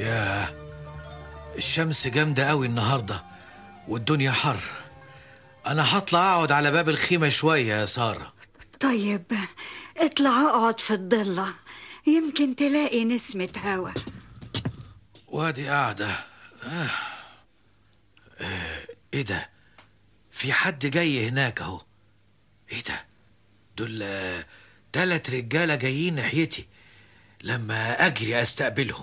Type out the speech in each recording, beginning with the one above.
يا الشمس جامدة قوي النهاردة والدنيا حر أنا هطلع أقعد على باب الخيمة شوية يا سارة طيب اطلع اقعد في الضلة يمكن تلاقي نسمة هوا وادي قاعدة آه. آه. إيه ده؟ في حد جاي هناك أهو إيه ده؟ دول آه، تلات رجالة جايين ناحيتي لما أجري أستقبلهم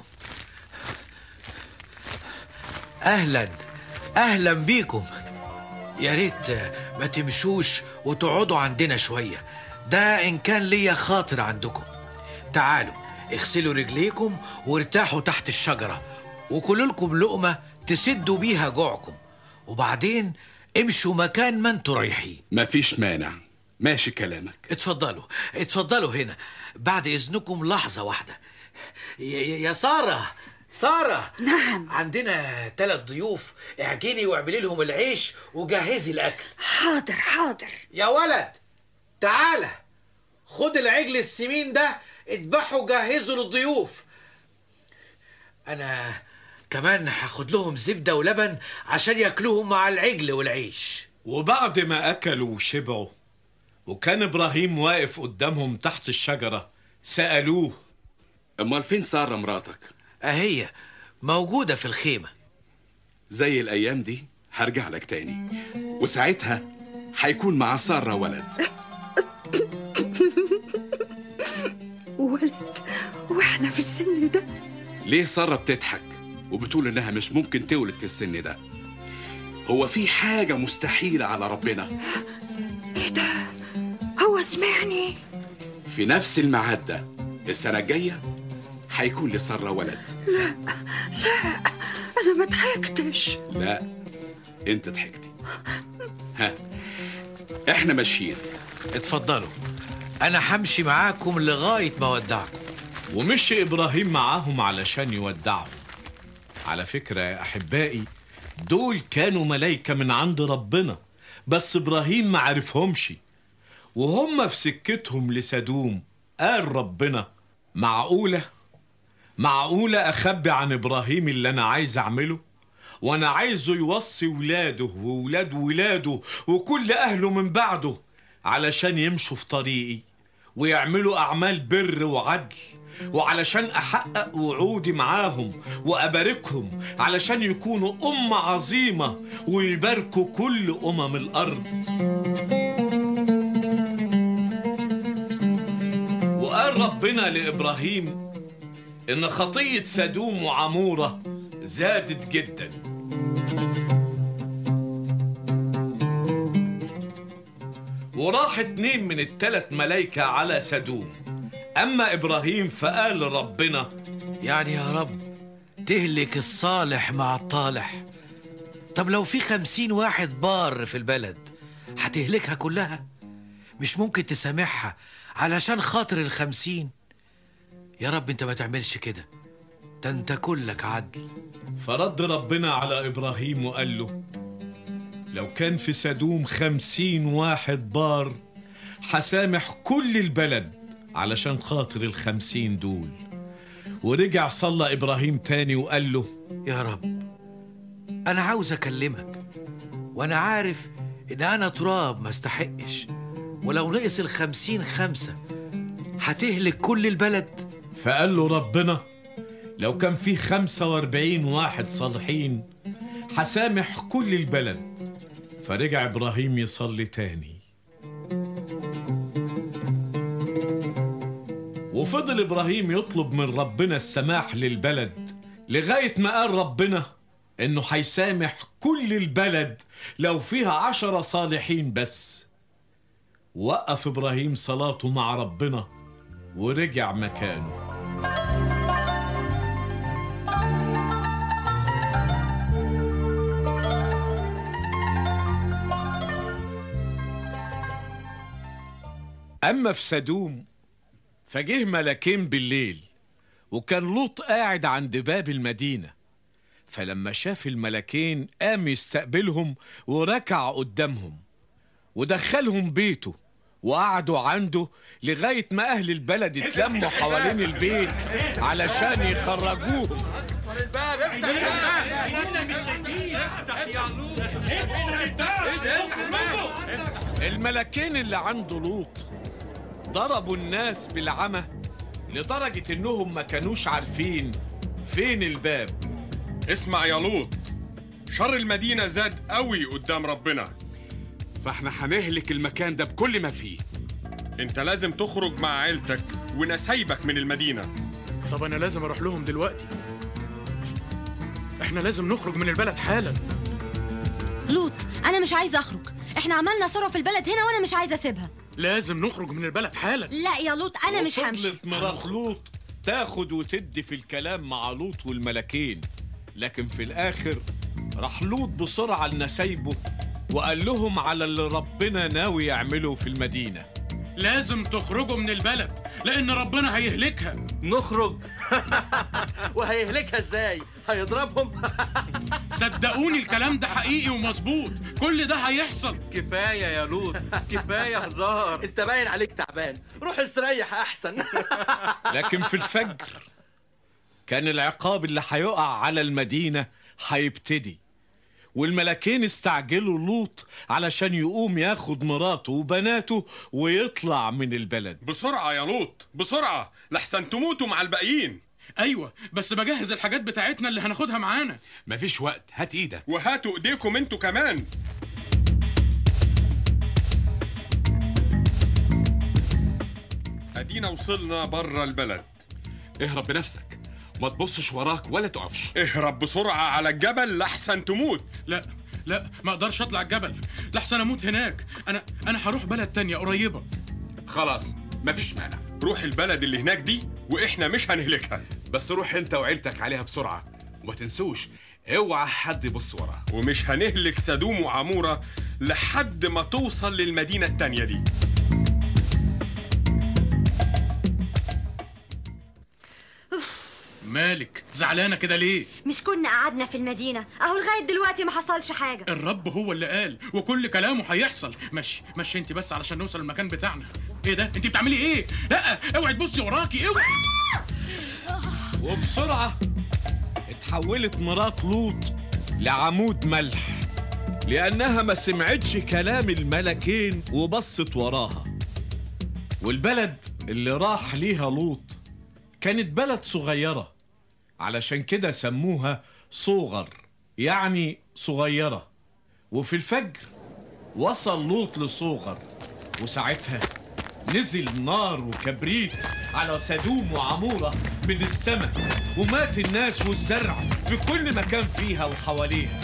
أهلا أهلا بيكم يا ريت آه، ما تمشوش وتقعدوا عندنا شوية ده إن كان ليا خاطر عندكم تعالوا اغسلوا رجليكم وارتاحوا تحت الشجرة وكلوا لكم لقمة تسدوا بيها جوعكم وبعدين امشوا مكان ما انتوا رايحين مفيش مانع ماشي كلامك اتفضلوا اتفضلوا هنا بعد اذنكم لحظة واحدة يا- يا يا سارة سارة نعم. عندنا ثلاث ضيوف اعجني واعملي لهم العيش وجهزي الاكل حاضر حاضر يا ولد تعالى خد العجل السمين ده اذبحه وجهزه للضيوف انا كمان هاخد لهم زبدة ولبن عشان ياكلوهم مع العجل والعيش وبعد ما أكلوا وشبعوا وكان إبراهيم واقف قدامهم تحت الشجرة سألوه امال فين سارة مراتك اهي موجودة في الخيمة زي الايام دي هرجع لك تاني وساعتها هيكون مع سارة ولد ولد واحنا في السن ده ليه سارة بتضحك وبتقول انها مش ممكن تولد في السن ده هو في حاجة مستحيلة على ربنا ايه ده هو سمعني في نفس الميعاد ده السنة الجاية هيكون لسارة ولد انا ما ضحكتش لا انت ضحكتي ها احنا ماشيين اتفضلوا انا همشي معاكم لغاية ما اودعكم ومشي إبراهيم معاهم علشان يودعهم على فكرة يا أحبائي دول كانوا ملايكة من عند ربنا بس إبراهيم ما عرفهمش وهم في سكتهم لسدوم قال ربنا معقولة معقولة أخبي عن إبراهيم اللي أنا عايز أعمله وأنا عايزه يوصي ولاده وولاد ولاده وكل أهله من بعده علشان يمشوا في طريقي ويعملوا أعمال بر وعدل وعلشان أحقق وعودي معاهم وأباركهم علشان يكونوا أمة عظيمة ويباركوا كل أمم الأرض وقال ربنا لإبراهيم إن خطية سدوم وعمورة زادت جدا وراح اتنين من التلات ملايكة على سدوم أما إبراهيم فقال لربنا يعني يا رب تهلك الصالح مع الطالح طب لو في خمسين واحد بار في البلد هتهلكها كلها مش ممكن تسامحها علشان خاطر الخمسين يا رب انت ما تعملش كده ده انت كلك عدل فرد ربنا على إبراهيم وقال له لو كان في سدوم خمسين واحد بار حسامح كل البلد علشان خاطر الخمسين دول ورجع صلى إبراهيم تاني وقال له يا رب انا عاوز اكلمك وانا عارف ان انا تراب ما استحقش ولو نقص الخمسين خمسة هتهلك كل البلد فقال له ربنا لو كان في خمسة واربعين واحد صالحين حسامح كل البلد فرجع إبراهيم يصلي تاني وفضل إبراهيم يطلب من ربنا السماح للبلد لغاية ما قال ربنا إنه هيسامح كل البلد لو فيها عشرة صالحين بس وقف إبراهيم صلاته مع ربنا ورجع مكانه أما في سدوم فجه ملكين بالليل وكان لوط قاعد عند باب المدينة فلما شاف الملكين قام يستقبلهم وركع قدامهم ودخلهم بيته وقعدوا عنده لغاية ما أهل البلد اتلموا حوالين البيت علشان يخرجوهم الملكين اللي عند لوط ضربوا الناس بالعمى لدرجة انهم ما كانوش عارفين فين الباب اسمع يا لوط شر المدينة زاد قوي قدام ربنا فاحنا هنهلك المكان ده بكل ما فيه انت لازم تخرج مع عيلتك ونسايبك من المدينة طب انا لازم اروح لهم دلوقتي احنا لازم نخرج من البلد حالا لوط انا مش عايزه اخرج احنا عملنا ثروه في البلد هنا وانا مش عايزه اسيبها لازم نخرج من البلد حالا لا يا لوط انا مش همشي وفضلت مرات لوط تاخد وتدي في الكلام مع لوط والملكين لكن في الاخر راح لوط بسرعة لنسايبه وقال لهم على اللي ربنا ناوي يعمله في المدينة لازم تخرجوا من البلد لان ربنا هيهلكها نخرج وهيهلكها ازاي هيضربهم صدقوني الكلام ده حقيقي ومظبوط كل ده هيحصل كفايه يا لوط كفايه هزار انت باين عليك تعبان روح استريح احسن لكن في الفجر كان العقاب اللي هيقع على المدينة هيبتدي والملكين استعجلوا لوط علشان يقوم ياخد مراته وبناته ويطلع من البلد بسرعة يا لوط بسرعة لحسن تموتوا مع الباقيين ايوه بس بجهز الحاجات بتاعتنا اللي هناخدها معانا مفيش وقت هات ايدك وهاتوا ايديكم انتوا كمان ادينا وصلنا بره البلد اهرب بنفسك ما تبصش وراك ولا تقفش اهرب بسرعة على الجبل لحسن تموت لا لا ما اقدرش اطلع الجبل لحسن اموت هناك انا انا هروح بلد تانية قريبه خلاص مفيش مانع روح البلد اللي هناك دي واحنا مش هنهلكها بس روح انت وعيلتك عليها بسرعة وما تنسوش اوعى حد يبص وراها ومش هنهلك سدوم وعمورة لحد ما توصل للمدينة التانية دي مالك زعلانه كده ليه مش كنا قعدنا في المدينه اهو لغايه دلوقتي ما حصلش حاجه الرب هو اللي قال وكل كلامه هيحصل مشي مشي انت بس علشان نوصل المكان بتاعنا ايه ده انت بتعملي ايه لا اوعي تبصي وراكي اوعي وبسرعة اتحولت مرات لوط لعمود ملح لأنها ما سمعتش كلام الملكين وبصت وراها والبلد اللي راح ليها لوط كانت بلد صغيرة علشان كده سموها صغر يعني صغيرة وفي الفجر وصل لوط لصغر وساعتها نزل نار وكبريت على سدوم وعمورة من السماء ومات الناس والزرع في كل مكان فيها وحواليها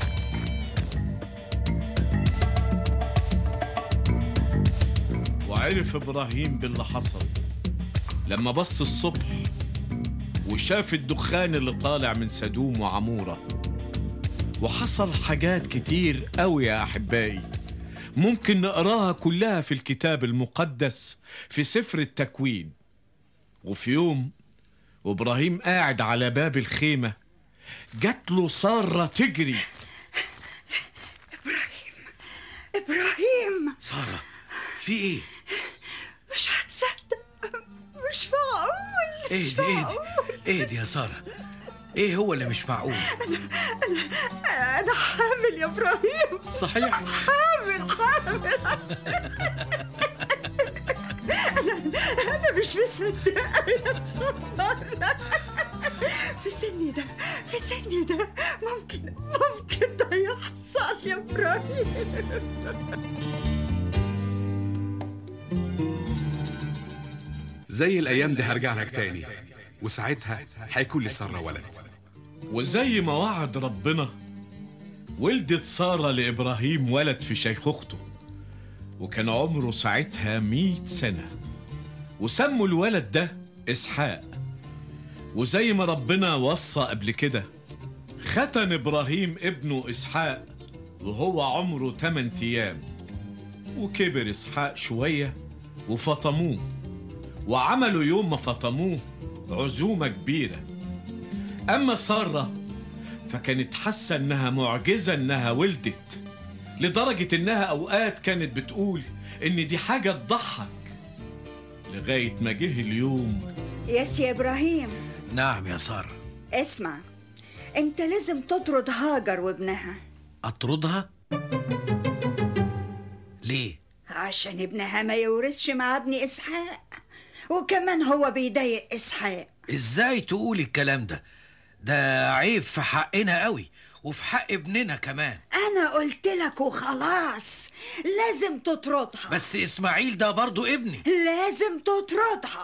وعرف إبراهيم باللي حصل لما بص الصبح وشاف الدخان اللي طالع من سدوم وعمورة وحصل حاجات كتير قوي يا أحبائي ممكن نقراها كلها في الكتاب المقدس في سفر التكوين وفي يوم وابراهيم قاعد على باب الخيمة جات له سارة تجري إبراهيم سارة في ايه؟ مش هتصدق مش معقول مش اهدي اهدي معقول اهدي يا سارة ايه هو اللي مش معقول؟ أنا حامل يا إبراهيم صحيح حامل حامل أنا أنا مش مصدقة يا خبر في سني ده في سني ده ممكن ممكن ده يحصل يا إبراهيم زي الايام دي هرجع لك تاني وساعتها هيكون لسارة ولد وزي ما وعد ربنا ولدت سارة لإبراهيم ولد في شيخوخته وكان عمره ساعتها مئة سنة وسموا الولد ده إسحاق وزي ما ربنا وصى قبل كده ختن إبراهيم ابنه إسحاق وهو عمره 8 أيام وكبر إسحاق شوية وفطموه وعملوا يوم ما فطموه عزومة كبيرة أما سارة فكانت حاسة إنها معجزة إنها ولدت لدرجة إنها أوقات كانت بتقول إن دي حاجة تضحك لغاية ما جه اليوم يس يا إبراهيم نعم يا سارة اسمع انت لازم تطرد هاجر وابنها اطردها ليه عشان ابنها ما يورثش مع ابن اسحاق وكمان هو بيضايق اسحاق ازاي تقولي الكلام ده ده عيب في حقنا قوي وفي حق ابننا كمان انا قلت لك وخلاص لازم تطردها بس اسماعيل ده برضو ابني لازم تطردها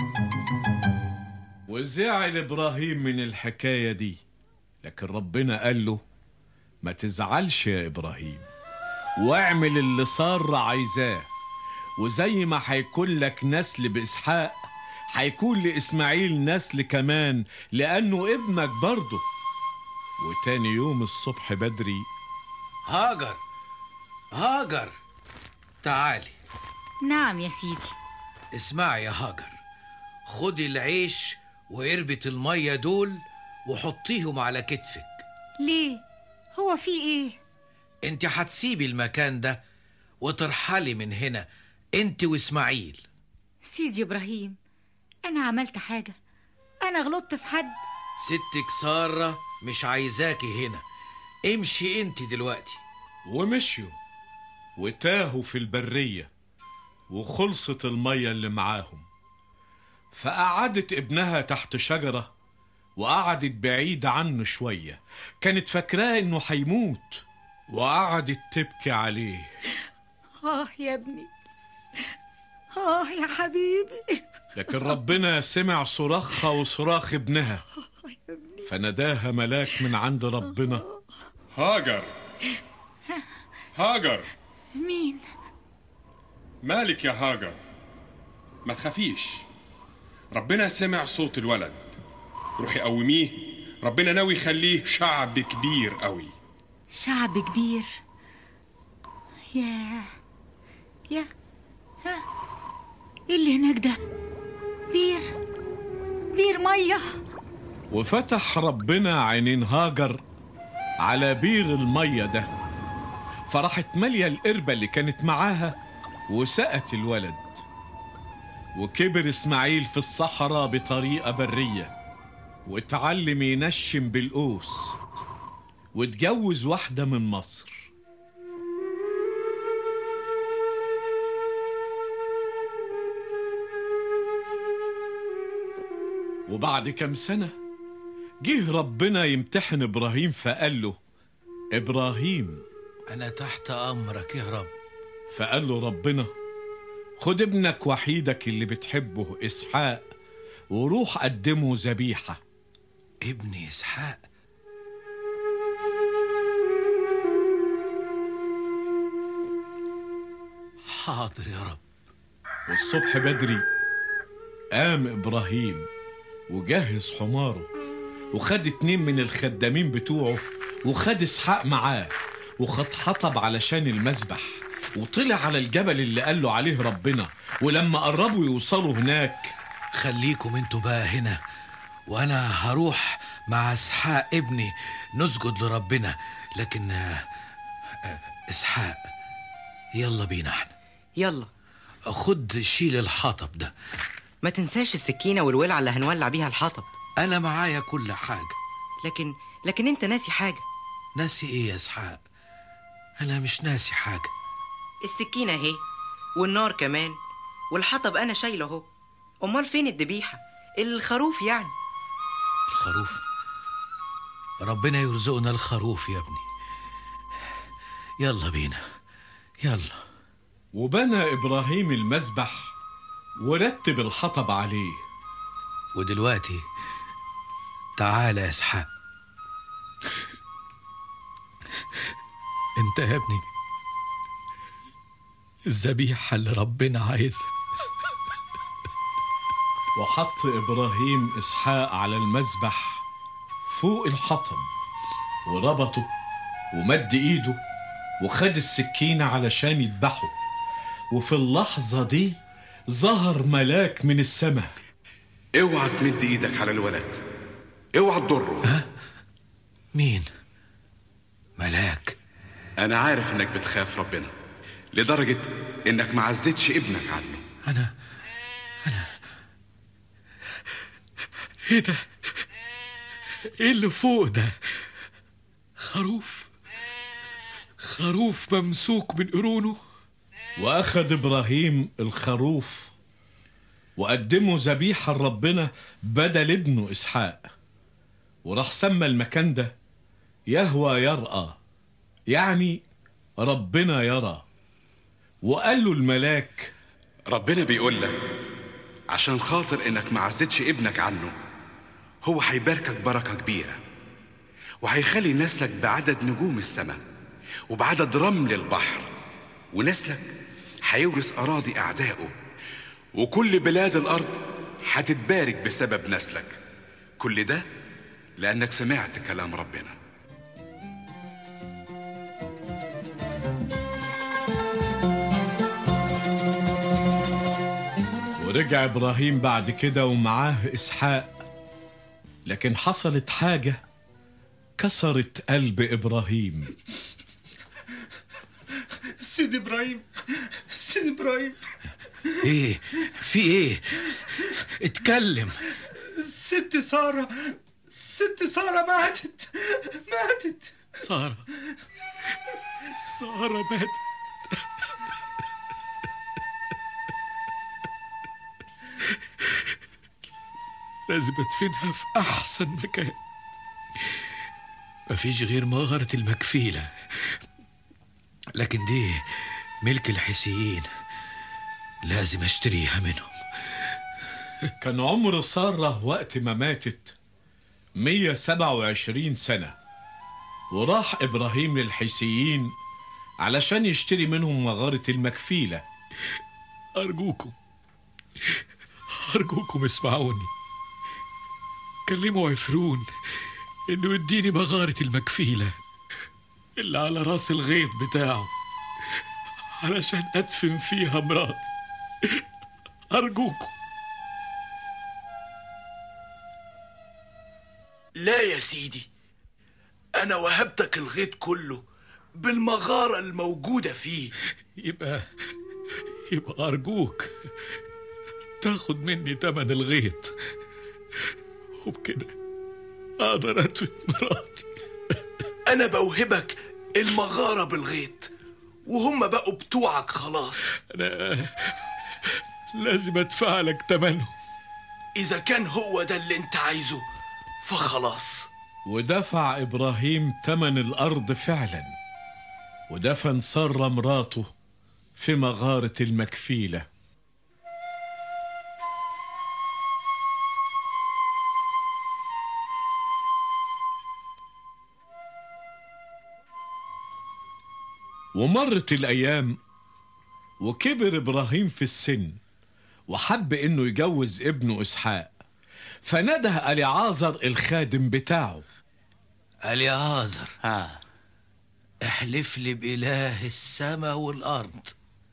وزعل ابراهيم من الحكايه دي لكن ربنا قال له ما تزعلش يا ابراهيم واعمل اللي ساره عايزاه وزي ما هيكون لك نسل باسحاق هيكون لاسماعيل نسل كمان لانه ابنك برضه وتاني يوم الصبح بدري هاجر هاجر تعالي نعم يا سيدي اسمعي يا هاجر خدي العيش وقربة المية دول وحطيهم على كتفك ليه هو في ايه انت هتسيبي المكان ده وترحلي من هنا انت واسماعيل سيدي ابراهيم انا عملت حاجه انا غلطت في حد ستك سارة مش عايزاكي هنا امشي انت دلوقتي ومشيوا وتاهوا في البرية وخلصت المية اللي معاهم فقعدت ابنها تحت شجرة وقعدت بعيد عنه شوية كانت فاكراه انه هيموت وقعدت تبكي عليه اه يا ابني اه يا حبيبي لكن ربنا سمع صراخها وصراخ ابنها فناداها ملاك من عند ربنا هاجر هاجر مين مالك يا هاجر ما تخافيش ربنا سمع صوت الولد روحي قوميه ربنا ناوي يخليه شعب كبير قوي شعب كبير يا يا ها ايه اللي هناك ده بير بير ميه وفتح ربنا عينين هاجر على بير المية ده فراحت مالية القربة اللي كانت معاها وسقت الولد وكبر اسماعيل في الصحراء بطريقة برية واتعلم ينشم بالقوس واتجوز واحدة من مصر وبعد كم سنة جه ربنا يمتحن إبراهيم فقال له إبراهيم انا تحت امرك يا رب فقال له ربنا خد ابنك وحيدك اللي بتحبه إسحاق وروح قدمه ذبيحة ابني اسحاق حاضر يا رب والصبح بدري قام إبراهيم وجهز حماره وخد اتنين من الخدامين بتوعه وخد إسحاق معاه وخد حطب علشان المذبح وطلع على الجبل اللي قال له عليه ربنا ولما قربوا يوصلوا هناك خليكم انتوا بقى هنا وانا هروح مع اسحاق ابني نسجد لربنا لكن آه، آه، اسحاق يلا بينا احنا يلا خد شيل الحطب ده ما تنساش السكينة والولعة اللي هنولع بيها الحطب انا معايا كل حاجة لكن لكن انت ناسي حاجة ناسي ايه يا اسحاق انا مش ناسي حاجة السكينة اهي والنار كمان والحطب انا شايله اهو امال فين الذبيحة الخروف يعني الخروف ربنا يرزقنا الخروف يا ابني يلا بينا يلا وبنى إبراهيم المذبح ورتب الحطب عليه ودلوقتي تعال يا اسحاق انت يا ابني الذبيحة اللي ربنا عايزها وحط إبراهيم إسحاق على المذبح فوق الحطب وربطه ومد إيده وخد السكينة علشان يذبحه وفي اللحظة دي ظهر ملاك من السماء اوعى تمد ايدك على الولد اوعى تضره مين ملاك انا عارف انك بتخاف ربنا لدرجة انك ما عزتش ابنك عنه ايه ده ايه اللي فوق ده خروف خروف ممسوك من قرونه واخد ابراهيم الخروف وقدمه ذبيحه لربنا بدل ابنه اسحاق وراح سمى المكان ده يهوى يرأى يعني ربنا يرى وقال له الملاك ربنا بيقول لك عشان خاطر انك ما عزتش ابنك عنه هو هيباركك بركة كبيرة وهيخلي نسلك بعدد نجوم السماء وبعدد رمل البحر ونسلك هيورث أراضي أعدائه وكل بلاد الأرض هتتبارك بسبب نسلك كل ده لأنك سمعت كلام ربنا ورجع ابراهيم بعد كده ومعاه اسحاق لكن حصلت حاجه كسرت قلب ابراهيم سيد ابراهيم سيد ابراهيم ايه في ايه اتكلم ست سارة ست سارة ماتت ماتت سارة سارة ماتت لازم ادفنها في احسن مكان مفيش غير مغارة المكفيلة لكن دي ملك الحسيين لازم اشتريها منهم كان عمر سارة وقت ما ماتت 127 سنة وراح إبراهيم للحيسيين علشان يشتري منهم مغارة المكفيلة أرجوكم أرجوكم اسمعوني كلموا عفرون إنه يديني مغارة المكفيلة اللي على راس الغيط بتاعه علشان أدفن فيها مراتي أرجوكم لا يا سيدي أنا وهبتك الغيط كله بالمغارة الموجودة فيه يبقى يبقى أرجوك تاخد مني تمن الغيط وبكده أقدر أدفن مراتي أنا بوهبك المغارة بالغيط وهم بقوا بتوعك خلاص أنا لازم أدفع لك تمنهم إذا كان هو ده اللي أنت عايزه فخلاص ودفع إبراهيم تمن الأرض فعلا ودفن سارة مراته في مغارة المكفيلة ومرت الأيام وكبر إبراهيم في السن وحب إنه يجوز ابنه إسحاق فنده أليعازر الخادم بتاعه أليعازر ها احلف لي بإله السماء والأرض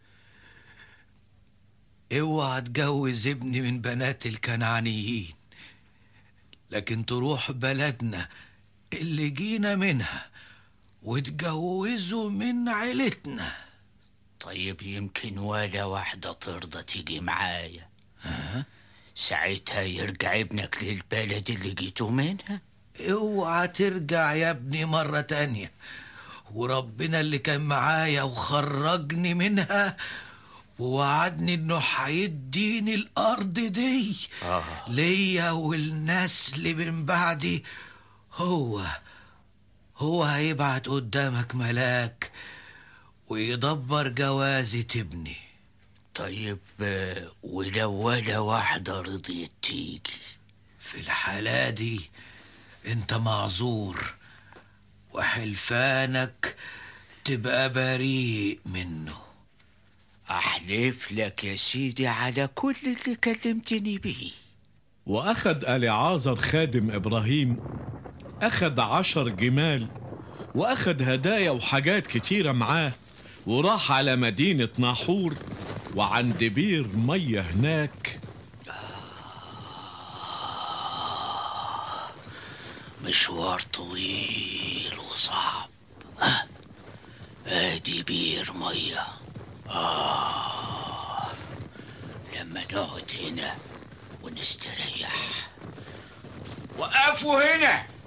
اوعى تجوز ابني من بنات الكنعانيين لكن تروح بلدنا اللي جينا منها وتجوزه من عيلتنا طيب يمكن ولا واحدة ترضى تيجي معايا ساعتها يرجع ابنك للبلد اللي جيتوا منها اوعى ترجع يا ابني مرة تانية وربنا اللي كان معايا وخرجني منها ووعدني انه هيديني الارض دي آه. ليا والنسل من بعدي هو هو هيبعت قدامك ملاك ويدبر جوازة ابني طيب آه، ولو ولا واحدة رضيت تيجي في الحالة دي انت معذور وحلفانك تبقى بريء منه أحلف لك يا سيدي على كل اللي كلمتني بيه وأخد أليعازر خادم إبراهيم أخد عشر جمال وأخد هدايا وحاجات كتيرة معاه وراح على مدينة ناحور وعند بير مية هناك مشوار طويل وصعب ها ادي بير ميه آه لما نقعد هنا ونستريح وقفوا هنا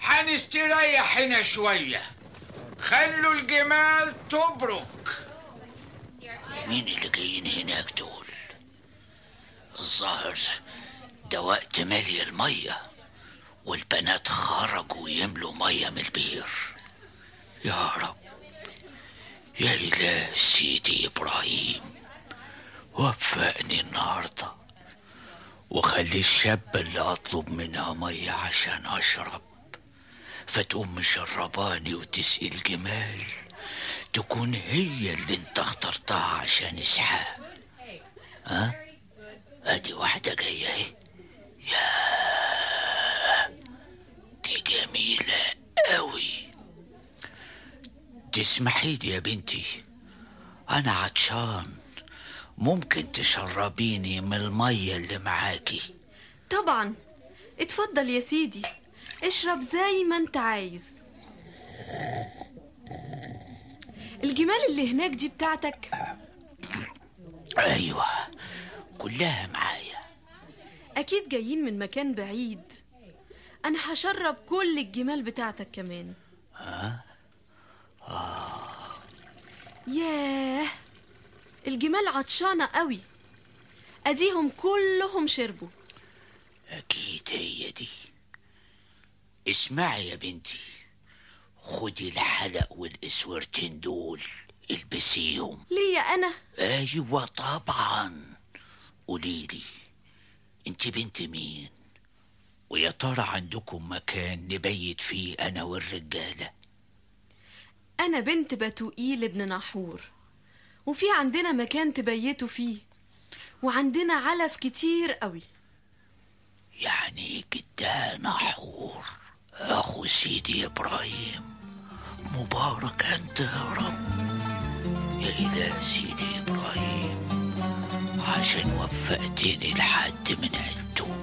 هنستريح هنا شوية خلوا الجمال تبرك مين اللي جايين هناك دول الظاهر ده وقت مالي المية والبنات خرجوا يملوا مية من البير يا رب يا إله سيدي إبراهيم وفقني النهاردة وخلي الشاب اللي أطلب منها مية عشان أشرب فتقوم مشرباني وتسقي الجمال تكون هي اللي انت اخترتها عشان اسحاق ها ادي واحدة جاية اهي يا دي جميلة قوي تسمحي لي يا بنتي انا عطشان ممكن تشربيني من المية اللي معاكي طبعا اتفضل يا سيدي اشرب زي ما انت عايز الجمال اللي هناك دي بتاعتك ايوه كلها معايا اكيد جايين من مكان بعيد انا هشرب كل الجمال بتاعتك كمان ها ياه الجمال عطشانة قوي اديهم كلهم شربوا اكيد هي دي اسمعي يا بنتي خدي الحلق والاسورتين دول البسيهم ليا انا ايوه طبعا قوليلي انت بنت مين ويا ترى عندكم مكان نبيت فيه انا والرجاله انا بنت بتوئيل ابن نحور وفي عندنا مكان تبيتوا فيه وعندنا علف كتير قوي يعني جدها نحور اخو سيدي ابراهيم مبارك انت يا رب يا اله سيدي ابراهيم عشان وفقتني لحد من عيلته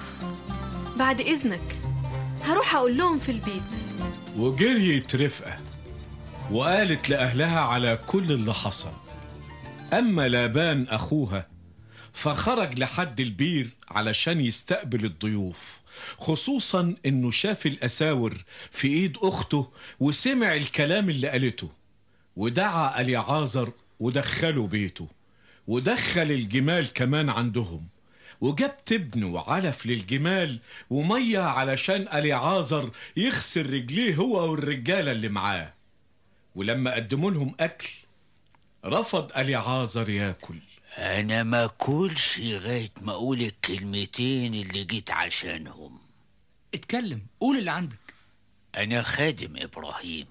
بعد اذنك هروح اقول لهم في البيت وجريت رفقة وقالت لأهلها على كل اللي حصل أما لابان أخوها فخرج لحد البير علشان يستقبل الضيوف خصوصا انه شاف الاساور في ايد اخته وسمع الكلام اللي قالته ودعا اليعازر ودخله بيته ودخل الجمال كمان عندهم وجاب تبن وعلف للجمال ومية علشان اليعازر يغسل رجليه هو والرجالة اللي معاه ولما قدموا لهم أكل رفض اليعازر ياكل انا ما كلش لغايه ما اقول الكلمتين اللي جيت عشانهم اتكلم قول اللي عندك انا خادم ابراهيم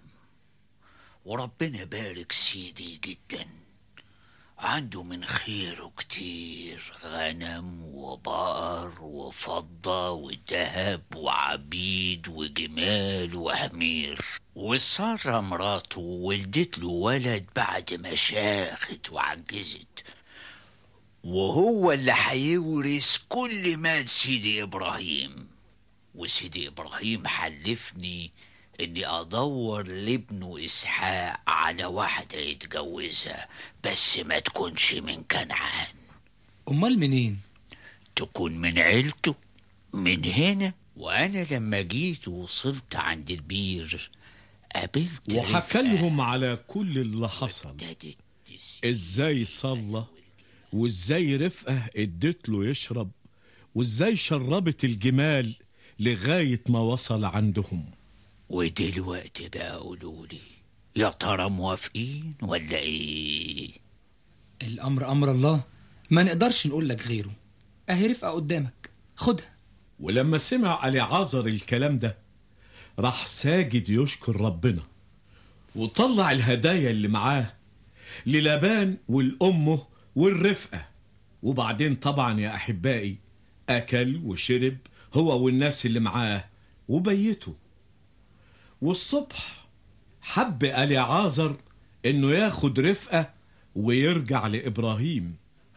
وربنا بارك سيدي جدا عنده من خيره كتير غنم وبقر وفضة وذهب وعبيد وجمال وحمير وسارة مراته ولدت له ولد بعد ما شاخت وعجزت وهو اللي هيورث كل مال سيدي إبراهيم وسيدي إبراهيم حلفني إني أدور لابنه إسحاق على واحدة يتجوزها بس ما تكونش من كنعان امال منين تكون من عيلته من هنا وأنا لما جيت ووصلت عند البير قابلت وحكى لهم على كل اللي حصل ازاي صلى وازاي رفقه ادت له يشرب وازاي شربت الجمال لغايه ما وصل عندهم ودلوقتي بقى قولولي يا ترى موافقين ولا ايه الامر امر الله ما نقدرش نقول لك غيره اهي رفقه قدامك خدها ولما سمع اليعازر الكلام ده راح ساجد يشكر ربنا وطلع الهدايا اللي معاه للابان والأمه والرفقة وبعدين طبعا يا أحبائي أكل وشرب هو والناس اللي معاه وبيته والصبح حب اليعازر انه ياخد رفقة ويرجع لإبراهيم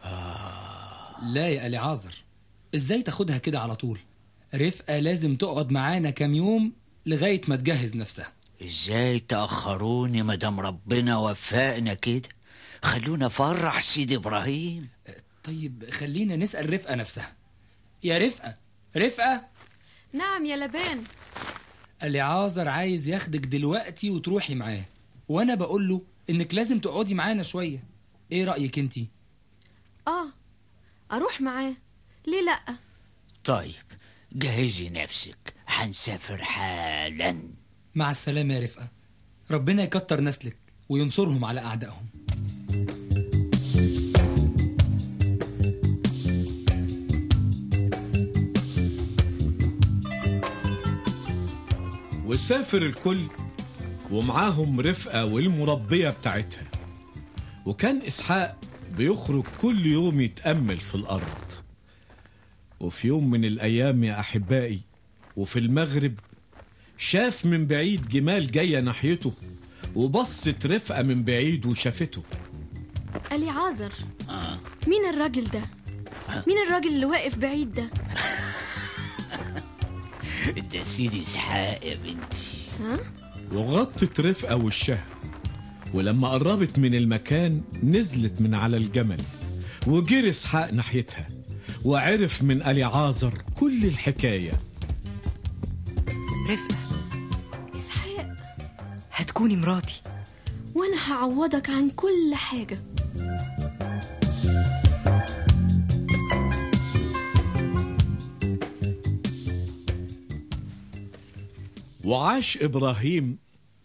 لا يا اليعازر ازاي تاخدها كده على طول رفقه لازم تقعد معانا كام يوم لغايه ما تجهز نفسها ازاي تأخروني مدام ربنا وفقنا كده خلونا فرح سيدي إبراهيم طيب خلينا نسال رفقه نفسها يا رفقه رفقه نعم يا لبان اليعازر عايز ياخدك دلوقتي وتروحي معاه وانا بقول له انك لازم تقعدي معانا شويه ايه رايك انتي اه اروح معاه ليه لا طيب جهزي نفسك هنسافر حالا مع السلامه يا رفقه ربنا يكتر نسلك وينصرهم على اعدائهم وسافر الكل ومعاهم رفقة والمربية بتاعتها وكان إسحاق بيخرج كل يوم يتأمل في الأرض وفي يوم من الأيام يا أحبائي وفي المغرب شاف من بعيد جمال جاية ناحيته وبصت رفقة من بعيد وشافته قالي عازر مين الراجل ده مين الراجل اللي واقف بعيد ده ده سيدي اسحاق يا بنتي ها وغطت رفقة وشها ولما قربت من المكان نزلت من على الجمل وجري اسحاق ناحيتها وعرف من أليعازر كل الحكاية رفقة اسحاق هتكوني مراتي وانا هعوضك عن كل حاجه وعاش إبراهيم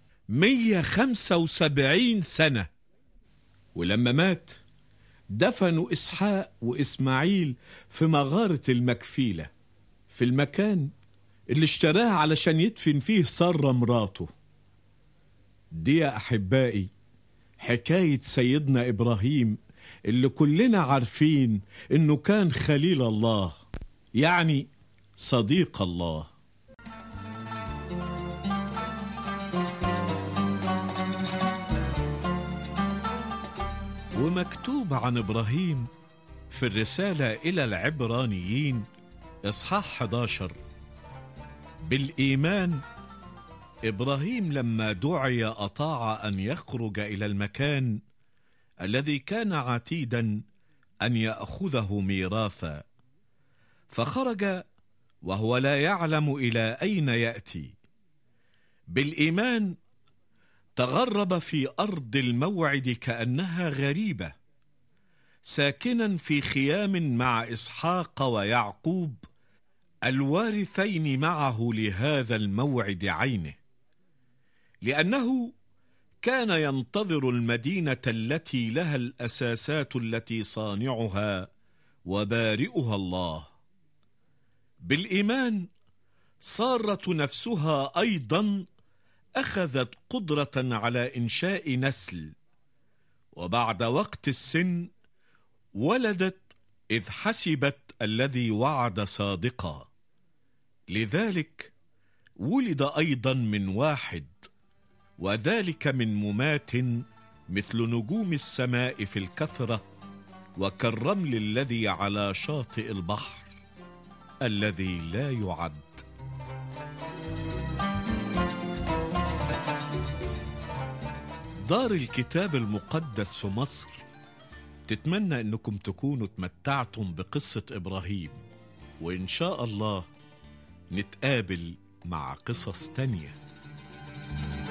175 سنة ولما مات دفنوا إسحاق وإسماعيل في مغارة المكفيلة في المكان اللي اشتراه علشان يدفن فيه سارة مراته دي يا أحبائي حكاية سيدنا إبراهيم اللي كلنا عارفين إنه كان خليل الله يعني صديق الله ومكتوب عن ابراهيم في الرساله الى العبرانيين اصحاح 11 بالايمان ابراهيم لما دعي اطاع ان يخرج الى المكان الذي كان عتيدا ان ياخذه ميراثا فخرج وهو لا يعلم الى اين ياتي بالايمان تغرب في ارض الموعد كانها غريبه ساكنا في خيام مع اسحاق ويعقوب الوارثين معه لهذا الموعد عينه لانه كان ينتظر المدينه التي لها الاساسات التي صانعها وبارئها الله بالايمان ساره نفسها ايضا اخذت قدره على انشاء نسل وبعد وقت السن ولدت اذ حسبت الذي وعد صادقا لذلك ولد ايضا من واحد وذلك من ممات مثل نجوم السماء في الكثره وكالرمل الذي على شاطئ البحر الذي لا يعد دار الكتاب المقدس في مصر تتمنى انكم تكونوا تمتعتم بقصة ابراهيم وان شاء الله نتقابل مع قصص تانيه